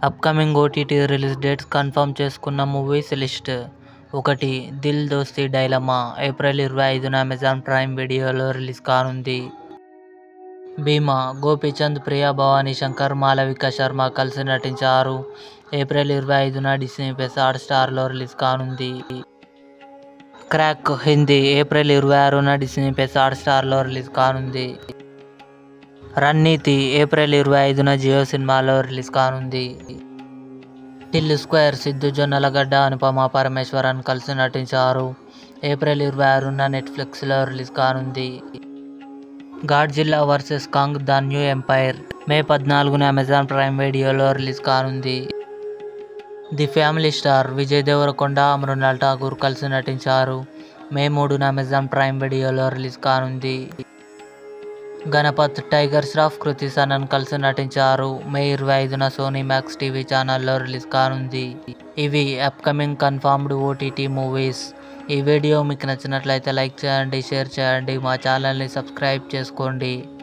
upcoming OTT release dates confirm చేసుకున్న movies list ఒకటి దిల్ దోస్తీ డైలమా ఏప్రిల్ ఇరవై ఐదున అమెజాన్ ప్రైమ్ వీడియోలో రిలీజ్ కానుంది భీమా గోపీచంద్ ప్రియా భవానీ శంకర్ మాలవిక శర్మ కలిసి నటించారు ఏప్రిల్ ఇరవై ఐదున డిస్నీ ప్లస్ హాట్ స్టార్లో రిలీజ్ కానుంది క్రాక్ హిందీ ఏప్రిల్ ఇరవై ఆరున డిస్నీ ప్లస్ హాట్ స్టార్లో రిలీజ్ కానుంది రన్నీతి ఏప్రిల్ ఇరవై ఐదున జియో సినిమాలో రిలీజ్ కానుంది టిల్ స్క్వేర్ సిద్ధు జొన్నలగడ్డ అనుపమ పరమేశ్వరన్ కలిసి నటించారు ఏప్రిల్ ఇరవై ఆరున నెట్ఫ్లిక్స్లో రిలీజ్ కానుంది Godzilla versus Kong the new empire May పద్నాలుగున అమెజాన్ ప్రైమ్ వీడియోలో రిలీజ్ కానుంది the family star Vijay Deverakonda Mrunal Thakur కలిసి నటించారు మే మూడున అమెజాన్ ప్రైమ్ వీడియోలో రిలీజ్ కానుంది గణపత్ టైగర్ శ్రాఫ్ కృతి సనన్ కలిసి నటించారు మే ఇరవై ఐదున సోనీ మ్యాక్స్ టీవీ ఛానల్లో రిలీజ్ కానుంది ఇవి అప్కమింగ్ కన్ఫర్మ్డ్ ఓటీటీ మూవీస్ ఈ వీడియో మీకు నచ్చినట్లయితే లైక్ చేయండి షేర్ చేయండి మా ఛానల్ని సబ్స్క్రైబ్ చేసుకోండి